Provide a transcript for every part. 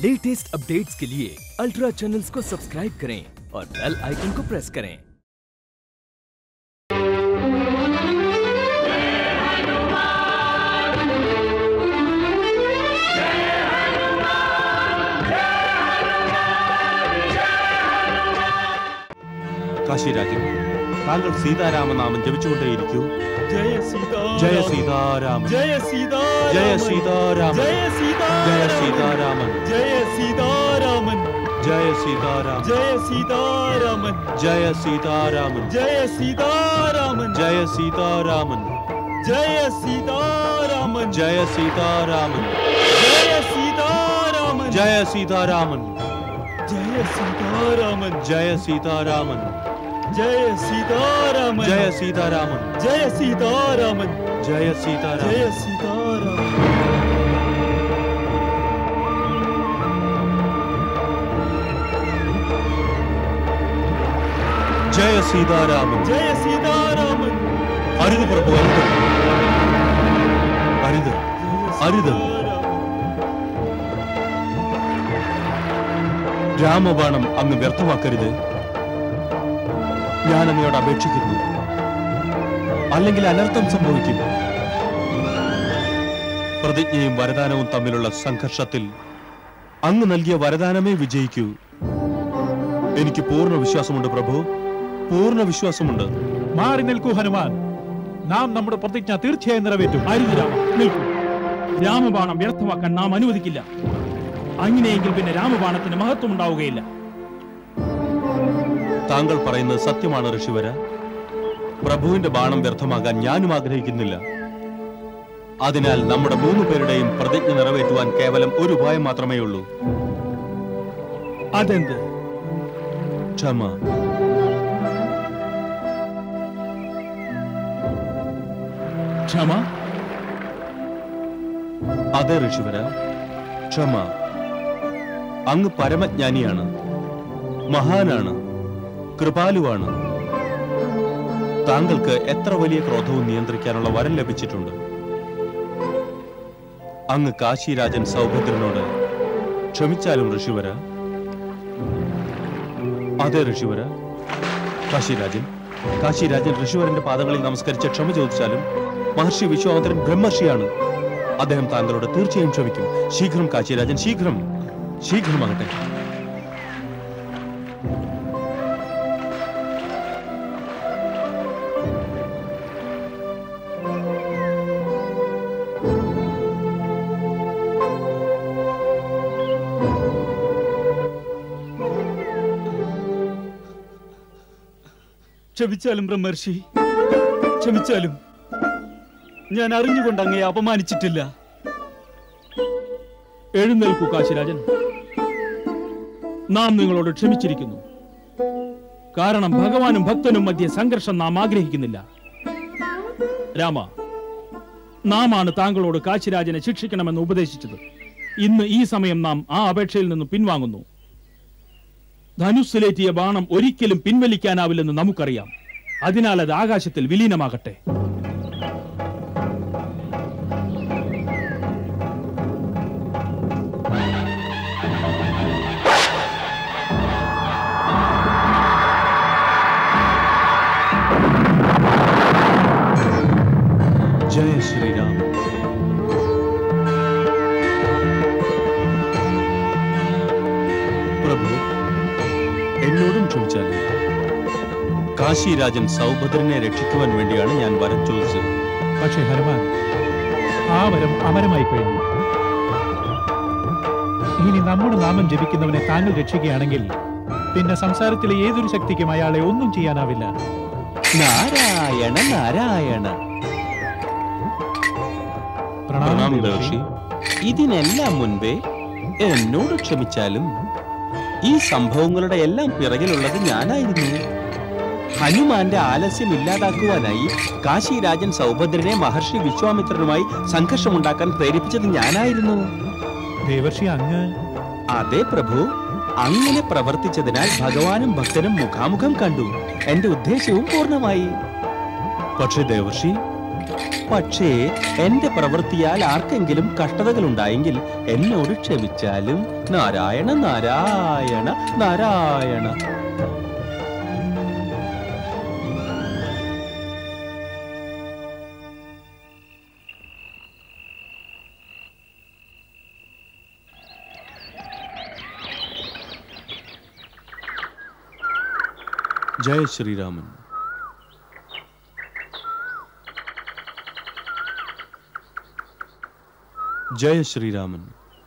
Latest updates के लिए ultra channels को सब्सक्राइब करें और बेल आइकन को प्रेस करें കാശിരാജൻ താങ്കൾ സീതാരാമനാമം ജപിച്ചുകൊണ്ടേയിരിക്കൂ ജയ സീതാരാമൻ ജയ സീതാരാമൻ ജയ സീതാരാമൻ ജയ സീതാരാമൻ ജയ ജയ സീതാരാമൻ സീതാരാമൻ ജയ സീതാരാമൻ ജയ സീതാരാമൻ ജയ സീതാരാമൻ ജയ സീതാരാമൻ ജയ സീതാരാമൻ ജയ സീതാരാമൻ ജയ സീതാരാമൻ ജയ സീതാരാമൻ ജയ സീതാരാമൻ ജയ സീതാരാമൻ ജയ സീതാരാമൻ ജയ സീതാരാമൻ ജയ സീതാരാമൻ ജയ ജയ സീതാരാമൻ സീതാരാമൻ ജയ ജയ സീതാരാമൻ സീതാരാമൻ ജയ സീതാരാമൻ ജയ സീതാരാമൻ അരുത് പ്രഭു അരുത് അരുത് അരുത് രാമബാണം അങ്ങ് വ്യർത്ഥമാക്കരുത് ഞാൻ അങ്ങയോട് അപേക്ഷിക്കുന്നു അല്ലെങ്കിൽ അനർത്ഥം സംഭവിക്കും പ്രതിജ്ഞയും വരദാനവും തമ്മിലുള്ള സംഘർഷത്തിൽ അങ്ങ് നൽകിയ വരദാനമേ വിജയിക്കൂ എനിക്ക് പൂർണ്ണ വിശ്വാസമുണ്ട് പ്രഭു പൂർണ്ണ വിശ്വാസമുണ്ട് മാറി നിൽക്കൂ ഹനുമാൻ നാം നമ്മുടെ പ്രതിജ്ഞ തീർച്ചയായും നിറവേറ്റും അരുത് രാമ നിൽക്കൂ രാമബാണം വ്യർത്ഥമാക്കാൻ നാം അനുവദിക്കില്ല അങ്ങനെയെങ്കിൽ പിന്നെ രാമബാണത്തിന് മഹത്വം ഉണ്ടാവുകയില്ല താങ്കൾ പറയുന്നത് സത്യമാണ് ഋഷിവര പ്രഭുവിന്റെ ബാണം വ്യർത്ഥമാകാൻ ഞാനും ആഗ്രഹിക്കുന്നില്ല അതിനാൽ നമ്മുടെ മൂന്ന് പേരുടെയും പ്രതിജ്ഞ നിറവേറ്റുവാൻ കേവലം ഒരു ഉപായം മാത്രമേ ഉള്ളൂ അതെന്ത് ക്ഷമ ക്ഷമ അതെ ഋഷിവര ക്ഷമ അങ്ങ് പരമജ്ഞാനിയാണ് മഹാനാണ് കൃപാലുവാണ് താങ്കൾക്ക് എത്ര വലിയ ക്രോധവും നിയന്ത്രിക്കാനുള്ള വരം ലഭിച്ചിട്ടുണ്ട് അങ്ങ് കാശിരാജൻ സൗഭദ്രനോട് ക്ഷമിച്ചാലും ഋഷിവര അതെ ഋഷിവര കാശിരാജൻ കാശിരാജൻ ഋഷിവരന്റെ പാദങ്ങളിൽ നമസ്കരിച്ച് ക്ഷമ ചോദിച്ചാലും മഹർഷി വിശ്വാമിത്രൻ ബ്രഹ്മർഷിയാണ് അദ്ദേഹം താങ്കളോട് തീർച്ചയായും ക്ഷമിക്കും ശീഘ്രം കാശിരാജൻ ശീഘ്രം ശീഘ്രമാകട്ടെ ക്ഷമിച്ചാലും ബ്രഹ്മർഷി ക്ഷമിച്ചാലും ഞാൻ അറിഞ്ഞുകൊണ്ട് അങ്ങയെ അപമാനിച്ചിട്ടില്ല എഴുന്നേൽക്കൂ കാശിരാജൻ നാം നിങ്ങളോട് ക്ഷമിച്ചിരിക്കുന്നു കാരണം ഭഗവാനും ഭക്തനും മധ്യ സംഘർഷം നാം ആഗ്രഹിക്കുന്നില്ല രാമ നാമാണ് താങ്കളോട് കാശിരാജനെ ശിക്ഷിക്കണമെന്ന് ഉപദേശിച്ചത് ഇന്ന് ഈ സമയം നാം ആ അപേക്ഷയിൽ നിന്ന് പിൻവാങ്ങുന്നു ധനുസ്സിലേറ്റിയ ബാണം ഒരിക്കലും പിൻവലിക്കാനാവില്ലെന്ന് നമുക്കറിയാം അതിനാൽ അത് ആകാശത്തിൽ വിലീനമാകട്ടെ ജയ ശ്രീരാം പ്രഭു എന്നോടും ക്ഷമിച്ചാലും കാശിരാജൻ സൗഭദ്രനെ രക്ഷിക്കുവാൻ വേണ്ടിയാണ് ഞാൻ വരം ചോദിച്ചത് പക്ഷേ ഹനുമാൻ ആ വരം അമരമായി കഴിഞ്ഞു ഇനി നമ്മുടെ നാമം ജപിക്കുന്നവനെ താങ്കൾ രക്ഷിക്കുകയാണെങ്കിൽ പിന്നെ സംസാരത്തിലെ ഏതൊരു ശക്തിക്കും അയാളെ ഒന്നും ചെയ്യാനാവില്ല നാരായണ നാരായണ പ്രണാമം പ്രണാമം ദേവർഷി. ദേവർഷി ഇതിനെല്ലാം മുൻപേ എന്നോട് ക്ഷമിച്ചാലും ഈ സംഭവങ്ങളുടെ എല്ലാം പിറകിലുള്ളത് ഞാനായിരുന്നു ഹനുമാന്റെ ആലസ്യം ഇല്ലാതാക്കുവാനായി കാശിരാജൻ സൗഭദ്രനെ മഹർഷി വിശ്വാമിത്രനുമായി സംഘർഷമുണ്ടാക്കാൻ പ്രേരിപ്പിച്ചത് ഞാനായിരുന്നു ദേവർഷി അങ്ങ് അതെ പ്രഭു അങ്ങനെ പ്രവർത്തിച്ചതിനാൽ ഭഗവാനും ഭക്തനും മുഖാമുഖം കണ്ടു എന്റെ ഉദ്ദേശവും പൂർണ്ണമായി പക്ഷേ ദേവർഷി പക്ഷേ എന്റെ പ്രവൃത്തിയാൽ ആർക്കെങ്കിലും കഷ്ടതകൾ ഉണ്ടായെങ്കിൽ എന്നോട് ക്ഷമിച്ചാലും നാരായണ നാരായണ നാരായണ ജയ ശ്രീരാമൻ ജയ ശ്രീരാമൻ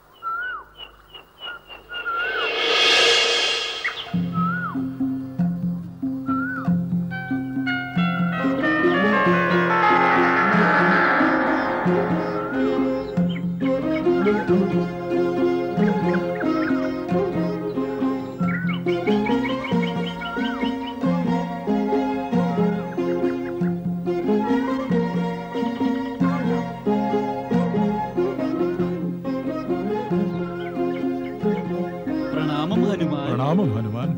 പ്രണാമം ഹനുമാൻ പ്രണാമം ഹനുമാൻ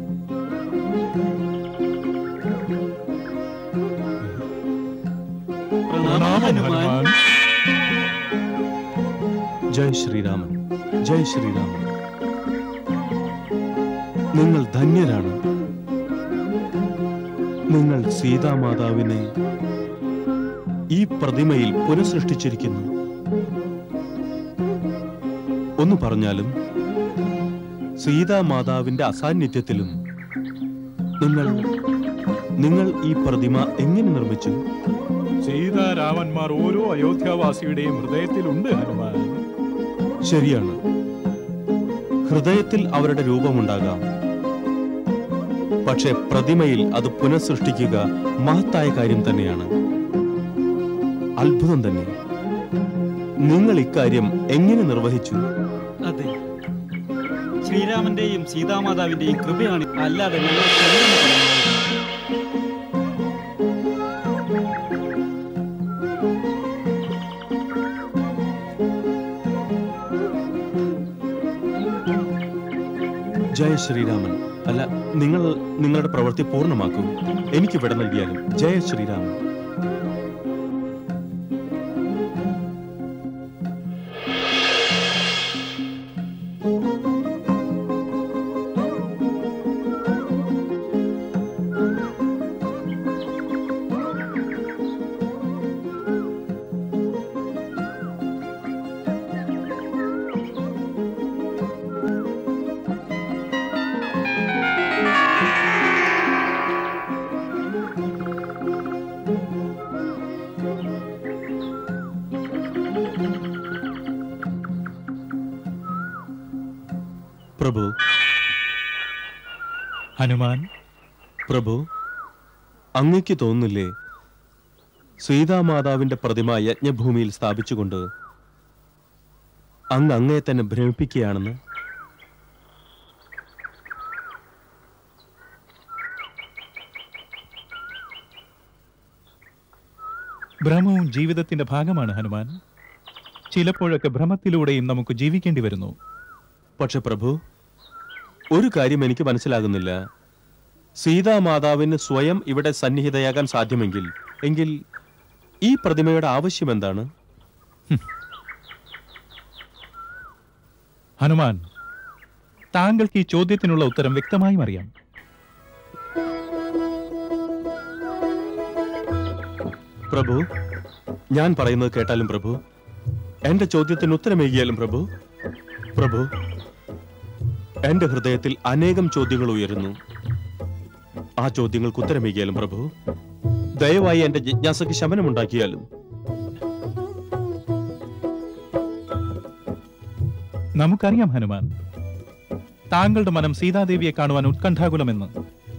പ്രണാമം ഹനുമാൻ ജയ ശ്രീരാമൻ ജയ ശ്രീരാമൻ നിങ്ങൾ ധന്യരാണ് നിങ്ങൾ സീതാമാതാവിനെ ഈ പ്രതിമയിൽ പുനഃസൃഷ്ടിച്ചിരിക്കുന്നു ഒന്ന് പറഞ്ഞാലും സീതാമാതാവിന്റെ അസാന്നിധ്യത്തിലും നിങ്ങൾ നിങ്ങൾ ഈ പ്രതിമ എങ്ങനെ നിർമ്മിച്ചു സീതാരാമന്മാർ ഓരോ അയോധ്യാവാസിയുടെയും ഹൃദയത്തിലുണ്ട് ഹനുമാൻ ശരിയാണ് ഹൃദയത്തിൽ അവരുടെ രൂപമുണ്ടാകാം പക്ഷെ പ്രതിമയിൽ അത് പുനഃസൃഷ്ടിക്കുക മഹത്തായ കാര്യം തന്നെയാണ് അത്ഭുതം തന്നെ നിങ്ങൾ ഇക്കാര്യം എങ്ങനെ നിർവഹിച്ചു അതെ ശ്രീരാമന്റെയും സീതാമാതാവിന്റെയും കൃപയാണ് അല്ലാതെ ഞങ്ങൾ എന്തെന്ന് പറയാനാകും? ജയ ശ്രീരാമൻ അല്ല നിങ്ങൾ നിങ്ങളുടെ പ്രവൃത്തി പൂർണ്ണമാക്കൂ എനിക്ക് വിട നൽകിയാലും ജയ ശ്രീരാമൻ പ്രഭു ഹനുമാൻ പ്രഭു അങ്ങയ്ക്ക് തോന്നുന്നില്ലേ സീതാമാതാവിന്റെ പ്രതിമ യജ്ഞഭൂമിയിൽ സ്ഥാപിച്ചുകൊണ്ട് അങ്ങ് അങ്ങയെ തന്നെ ഭ്രമിപ്പിക്കുകയാണെന്ന് ഭ്രമവും ജീവിതത്തിന്റെ ഭാഗമാണ് ഹനുമാൻ ചിലപ്പോഴൊക്കെ ഭ്രമത്തിലൂടെയും നമുക്ക് ജീവിക്കേണ്ടി വരുന്നു പക്ഷെ പ്രഭു ഒരു കാര്യം എനിക്ക് മനസ്സിലാകുന്നില്ല സീതാമാതാവിന് സ്വയം ഇവിടെ സന്നിഹിതയാകാൻ സാധ്യമെങ്കിൽ എങ്കിൽ ഈ പ്രതിമയുടെ ആവശ്യം എന്താണ് ഹനുമാൻ താങ്കൾക്ക് ഈ ചോദ്യത്തിനുള്ള ഉത്തരം വ്യക്തമായും അറിയാം പ്രഭു ഞാൻ പറയുന്നത് കേട്ടാലും പ്രഭു എന്റെ ചോദ്യത്തിന് ഉത്തരമേകിയാലും പ്രഭു പ്രഭു എന്റെ ഹൃദയത്തിൽ അനേകം ചോദ്യങ്ങൾ ഉയരുന്നു ആ ചോദ്യങ്ങൾക്ക് ഉത്തരമേകിയാലും പ്രഭു ദയവായി എന്റെ ജിജ്ഞാസയ്ക്ക് ശമനമുണ്ടാക്കിയാലും നമുക്കറിയാം ഹനുമാൻ താങ്കളുടെ മനം സീതാദേവിയെ കാണുവാൻ ഉത്കണ്ഠാകുലമെന്ന്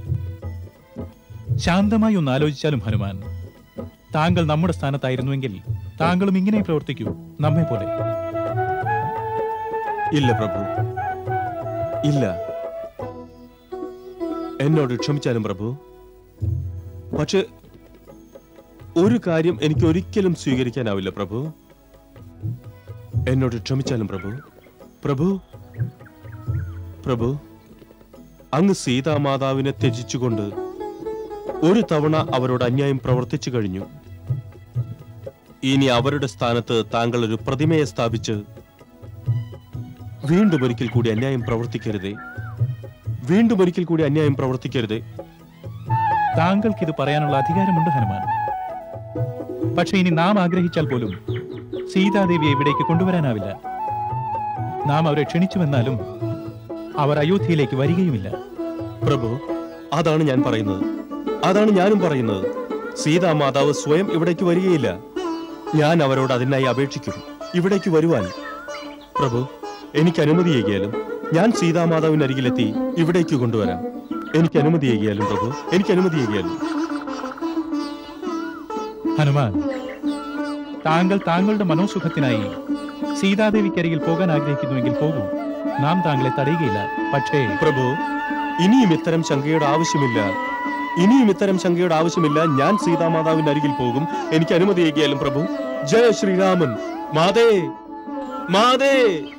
ശാന്തമായി ഒന്ന് ആലോചിച്ചാലും ഹനുമാൻ താങ്കൾ നമ്മുടെ സ്ഥാനത്തായിരുന്നുവെങ്കിൽ താങ്കളും ഇങ്ങനെ പ്രവർത്തിക്കൂ നമ്മെ പോലെ ഇല്ല പ്രഭു ഇല്ല എന്നോട് ക്ഷമിച്ചാലും പ്രഭു പക്ഷെ ഒരു കാര്യം എനിക്ക് ഒരിക്കലും സ്വീകരിക്കാനാവില്ല പ്രഭു എന്നോട് ക്ഷമിച്ചാലും പ്രഭു പ്രഭു പ്രഭു അങ്ങ് സീതാമാതാവിനെ ത്യജിച്ചുകൊണ്ട് ഒരു തവണ അവരോട് അന്യായം പ്രവർത്തിച്ചു കഴിഞ്ഞു ഇനി അവരുടെ സ്ഥാനത്ത് താങ്കൾ ഒരു പ്രതിമയെ സ്ഥാപിച്ച് വീണ്ടും ഒരിക്കൽ കൂടി അന്യായം പ്രവർത്തിക്കരുതേ വീണ്ടും ഒരിക്കൽ കൂടി അന്യായം പ്രവർത്തിക്കരുതേ താങ്കൾക്ക് ഇത് പറയാനുള്ള അധികാരമുണ്ട് ഹനുമാൻ പക്ഷെ ഇനി നാം ആഗ്രഹിച്ചാൽ പോലും സീതാദേവിയെ ഇവിടേക്ക് കൊണ്ടുവരാനാവില്ല നാം അവരെ ക്ഷണിച്ചുവെന്നാലും അവർ അയോധ്യയിലേക്ക് വരികയുമില്ല പ്രഭു അതാണ് ഞാൻ പറയുന്നത് അതാണ് ഞാനും പറയുന്നത് സീതാമാതാവ് സ്വയം ഇവിടേക്ക് വരികയില്ല ഞാൻ അവരോട് അതിനായി അപേക്ഷിക്കും ഇവിടേക്ക് വരുവാൻ പ്രഭു എനിക്ക് അനുമതിയേകിയാലും ഞാൻ സീതാമാതാവിനരികിലെത്തി ഇവിടേക്ക് കൊണ്ടുവരാം എനിക്ക് അനുമതിയേകിയാലും പ്രഭു എനിക്ക് അനുമതിയേകിയാലും ഹനുമാൻ താങ്കൾ താങ്കളുടെ മനോസുഖത്തിനായി സീതാദേവിക്കരികിൽ പോകാൻ ആഗ്രഹിക്കുന്നുവെങ്കിൽ പോകൂ നാം താങ്കളെ തടയുകയില്ല പക്ഷേ പ്രഭു ഇനിയും ഇത്തരം ശങ്കയുടെ ആവശ്യമില്ല ഇനിയും ഇത്തരം ശങ്കയുടെ ആവശ്യമില്ല ഞാൻ സീതാമാതാവിന്റെ അരികിൽ പോകും എനിക്ക് അനുമതിയേകിയാലും പ്രഭു ജയ ശ്രീരാമൻ മാതേ മാതേ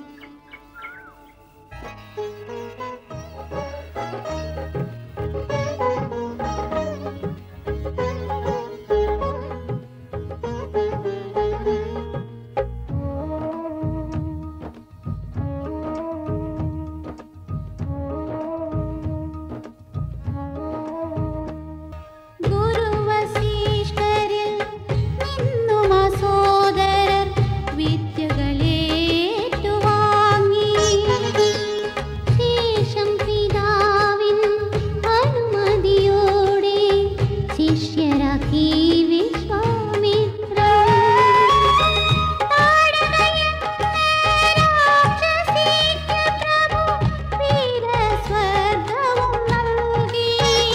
ഗുരുവശിഷ്ഠരിൽ നിന്നും ആ സോദരർ വിദ്യകളേറ്റുവാങ്ങി. ശേഷം പിതാവിൻ അനുമതിയോടെ ശിഷ്യരാക്കി വിശ്വാമിത്രൻ. രാക്ഷസിക്ക് പ്രഭു വീരസ്വർഗവും നൽകി.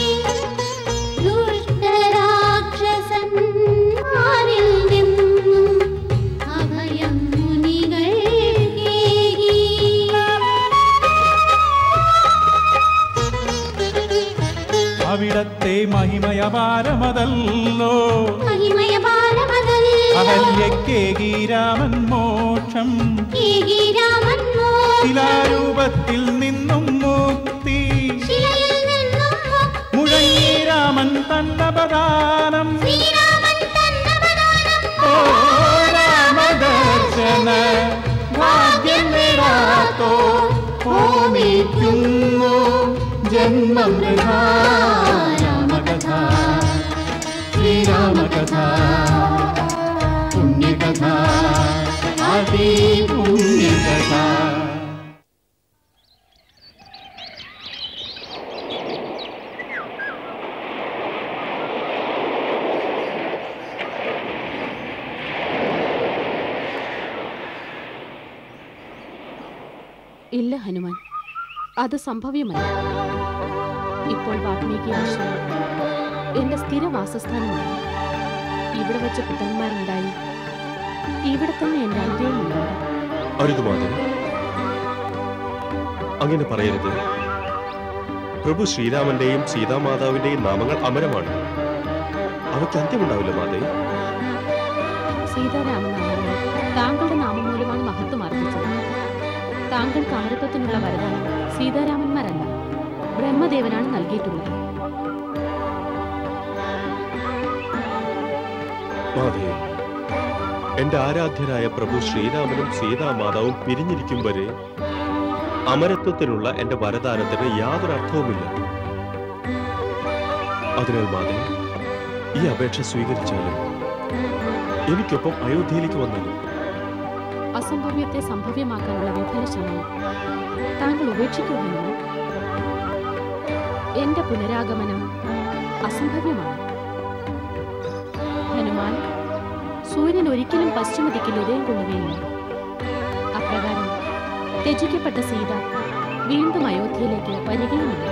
ദുഷ്ടരാക്ഷസന്മാരിൽ നിന്നും അഭയം മുനികൾക്കേകി. അവിടത്തെ മഹിമയപാരമതല്ലോ മഹിമയപാലമതല്ലോ അഹല്യക്കേകി രാമൻ മോക്ഷം ഏകി രാമൻ മോക്ഷം. ശിലാരൂപത്തിൽ നിന്നും മുക്തി ശിലയിൽ നിന്നും മുക്തി. മുഴങ്ങി രാമൻ തന്നപദാനം ശ്രീരാമൻ തന്നവദാനം ഓ രാമദർശന ഭാഗ്യം നേടാത്തോ ഓമിക്കുന്നു ജന്മം വൃഥാ. രാമകഥ ശ്രീരാമകഥ പുണ്യകഥ അതി പുണ്യകഥ ഇല്ല ഹനുമാൻ അത് സംഭവ്യമല്ല ഇപ്പോൾ വാൽമീകി ആശ്രമം എന്റെ സ്ഥിര വാസസ്ഥാനമാണ് ഇവിടെ വെച്ച് പുത്രന്മാരുണ്ടായി ഇവിടെ തന്നെ എന്റെ അന്ത്യമുണ്ട് അരുത് മാതേ അങ്ങനെ പറയരുത് പ്രഭു ശ്രീരാമന്റെയും സീതാമാതാവിന്റെയും നാമങ്ങൾ അമരമാണ് അവയ്ക്ക് അന്ത്യമുണ്ടാവില്ല മാതേ സീതാരാമൻ നാമങ്ങൾ താങ്കളുടെ നാമം മൂലമാണ് മഹത്വം ആർജിച്ചത് താങ്കൾക്ക് അമരത്വത്തിനുള്ള വരദാനം സീതാരാമന്മാരല്ല ബ്രഹ്മദേവനാണ് നൽകിയിട്ടുള്ളത് മാതേ എന്റെ ആരാധ്യനായ പ്രഭു ശ്രീരാമനും സീതാമാതാവും പിരിഞ്ഞിരിക്കും വരെ അമരത്വത്തിനുള്ള എന്റെ വരദാനത്തിന് യാതൊരു അർത്ഥവുമില്ല അതിനാൽ മാതേ ഈ അപേക്ഷ സ്വീകരിച്ചാലും എനിക്കൊപ്പം അയോധ്യയിലേക്ക് വന്നാലും അസംഭവ്യത്തെ സംഭവ്യമാക്കാനുള്ള വിഫല ശ്രമം താങ്കൾ ഉപേക്ഷിക്കുമെന്ന് എന്റെ പുനരാഗമനം അസംഭവ്യമാണ് ഹനുമാൻ സൂര്യൻ ഒരിക്കലും പശ്ചിമദിക്കിൽ ഉദയം കൊള്ളുകയില്ല അപ്രകാരം ത്യജിക്കപ്പെട്ട സീത വീണ്ടും അയോധ്യയിലേക്ക് വരികയുമില്ല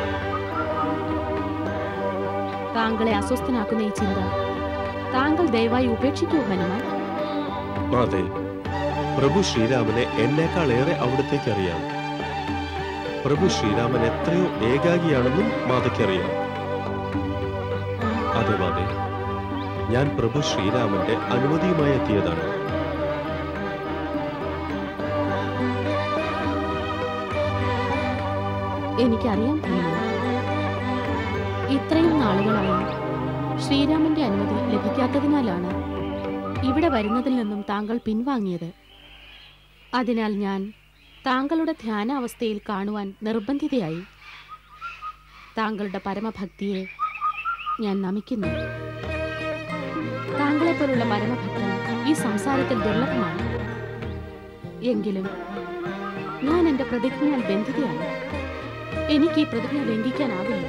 താങ്കളെ അസ്വസ്ഥനാക്കുന്ന ഈ ചിന്ത താങ്കൾ ദയവായി ഉപേക്ഷിക്കൂ ഹനുമാൻ മാതേ പ്രഭു ശ്രീരാമനെ എന്നേക്കാൾ ഏറെ അവിടത്തേക്ക് അറിയാം പ്രഭു ശ്രീരാമൻ എത്രയോ ഏകാഗിയാണെന്നും മാതയ്ക്കറിയാം അതെ മാതേ ഞാൻ പ്രഭു ശ്രീരാമന്റെ അനുമതിയുമായി എത്തിയതാണ് എനിക്കറിയാം ഹനുമാൻ ഇത്രയും നാളുകളായി ശ്രീരാമന്റെ അനുമതി ലഭിക്കാത്തതിനാലാണ് ഇവിടെ വരുന്നതിൽ നിന്നും താങ്കൾ പിൻവാങ്ങിയത് അതിനാൽ ഞാൻ താങ്കളുടെ ധ്യാനാവസ്ഥയിൽ കാണുവാൻ നിർബന്ധിതയായി താങ്കളുടെ പരമഭക്തിയെ ഞാൻ നമിക്കുന്നു താങ്കളെപ്പോലുള്ള പരമഭക്തൻ ഈ സംസാരത്തിൽ ദുർലഭമാണ് എങ്കിലും ഞാൻ എൻ്റെ പ്രതിജ്ഞയാൽ ബന്ധിതയാണ് എനിക്ക് ഈ പ്രതിജ്ഞ ലംഘിക്കാനാവില്ല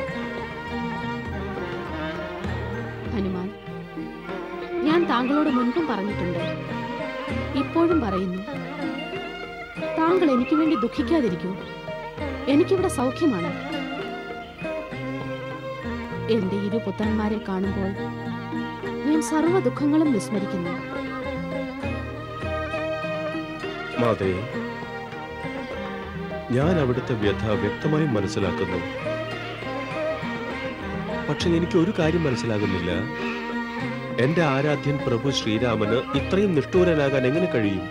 ഹനുമാൻ ഞാൻ താങ്കളോട് മുൻപും പറഞ്ഞിട്ടുണ്ട് ഇപ്പോഴും പറയുന്നു താങ്കൾ എനിക്ക് വേണ്ടി ദുഃഖിക്കാതിരിക്കൂ എനിക്കിവിടെ സൗഖ്യമാണ് എന്റെ ഇരു പുത്രന്മാരെ കാണുമ്പോൾ ഞാൻ സർവ്വ ദുഃഖങ്ങളും വിസ്മരിക്കുന്നു മാതേ ഞാൻ അവിടുത്തെ വ്യഥ വ്യക്തമായി മനസ്സിലാക്കുന്നു പക്ഷെ എനിക്ക് ഒരു കാര്യം മനസ്സിലാകുന്നില്ല എന്റെ ആരാധ്യൻ പ്രഭു ശ്രീരാമന് ഇത്രയും നിഷ്ഠൂരനാകാൻ എങ്ങനെ കഴിയും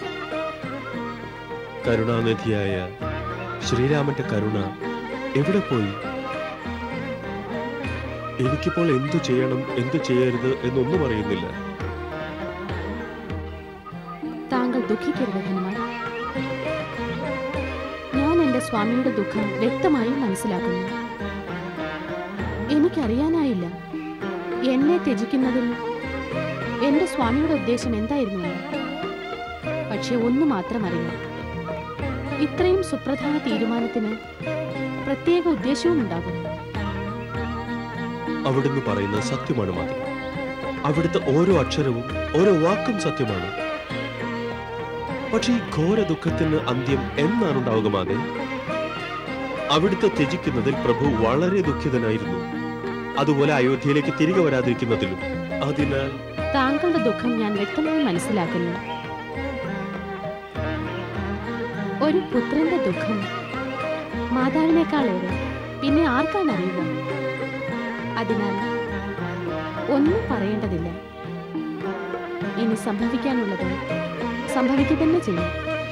കരുണാനിധിയായ ശ്രീരാമന്റെ കരുണ എവിടെ പോയി എനിക്കിപ്പോൾ എന്തു ചെയ്യണം എന്തു ചെയ്യരുത് എന്നൊന്നും അറിയുന്നില്ല താങ്കൾ ദുഃഖിക്കരുത് ഹനുമാൻ ഞാൻ എന്റെ സ്വാമിയുടെ ദുഃഖം വ്യക്തമായും മനസ്സിലാക്കുന്നു എനിക്കറിയാനായില്ല എന്നെ ത്യജിക്കുന്നതിൽ എന്റെ സ്വാമിയുടെ ഉദ്ദേശം എന്തായിരുന്നു എന്ന്. പക്ഷെ ഒന്നു മാത്രം അറിയാം ഇത്രയും സുപ്രധാന തീരുമാനത്തിന് പ്രത്യേക ഉദ്ദേശവും ഉണ്ടാകും അവിടുന്ന് പറയുന്നത് സത്യമാണ് മാതി അവിടുത്തെ ഓരോ അക്ഷരവും ഓരോ വാക്കും സത്യമാണ് പക്ഷേ ഈ ഘോര ദുഃഖത്തിന് അന്ത്യം എന്നാണ് ഉണ്ടാവുക മാതെ അവിടുത്തെ ത്യജിക്കുന്നതിൽ പ്രഭു വളരെ ദുഃഖിതനായിരുന്നു അതുപോലെ അയോധ്യയിലേക്ക് തിരികെ വരാതിരിക്കുന്നതിലും അതിനാൽ താങ്കളുടെ ദുഃഖം ഞാൻ വ്യക്തമായി മനസ്സിലാക്കുന്നു ഒരു പുത്രന്റെ ദുഃഖം മാതാവിനേക്കാളേറെ പിന്നെ ആർക്കാണ് അറിയുക അതിനാൽ ഒന്നും പറയേണ്ടതില്ല ഇനി സംഭവിക്കാനുള്ളത് സംഭവിക്കുക തന്നെ ചെയ്യും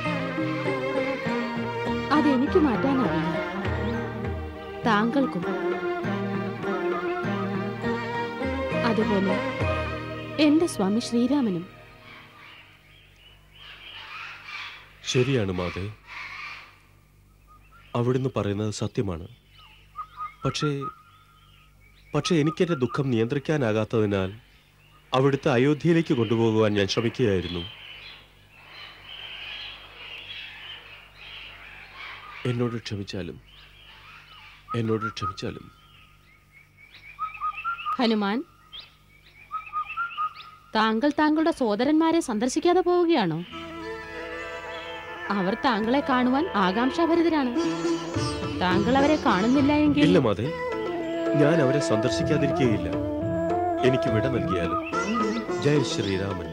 അതെനിക്ക് മാറ്റാനാവില്ല താങ്കൾക്കും അതുപോലെ എന്റെ സ്വാമി ശ്രീരാമനും ശരിയാണ് മാതെ അവിടുന്ന് പറയുന്നത് സത്യമാണ് പക്ഷേ പക്ഷേ എനിക്കെന്റെ ദുഃഖം നിയന്ത്രിക്കാനാകാത്തതിനാൽ അവിടുത്തെ അയോധ്യയിലേക്ക് കൊണ്ടുപോകുവാൻ ഞാൻ ശ്രമിക്കുകയായിരുന്നു എന്നോട് ക്ഷമിച്ചാലും എന്നോട് ക്ഷമിച്ചാലും ഹനുമാൻ താങ്കൾ താങ്കളുടെ സോദരന്മാരെ സന്ദർശിക്കാതെ പോവുകയാണോ അവർ താങ്കളെ കാണുവാൻ ആകാംക്ഷാഭരിതരാണ് താങ്കൾ അവരെ കാണുന്നില്ല എങ്കിൽ ഇല്ല മാതെ ഞാൻ അവരെ സന്ദർശിക്കാതിരിക്കുകയില്ല എനിക്ക് വിട നൽകിയാലും ജയ് ശ്രീരാമൻ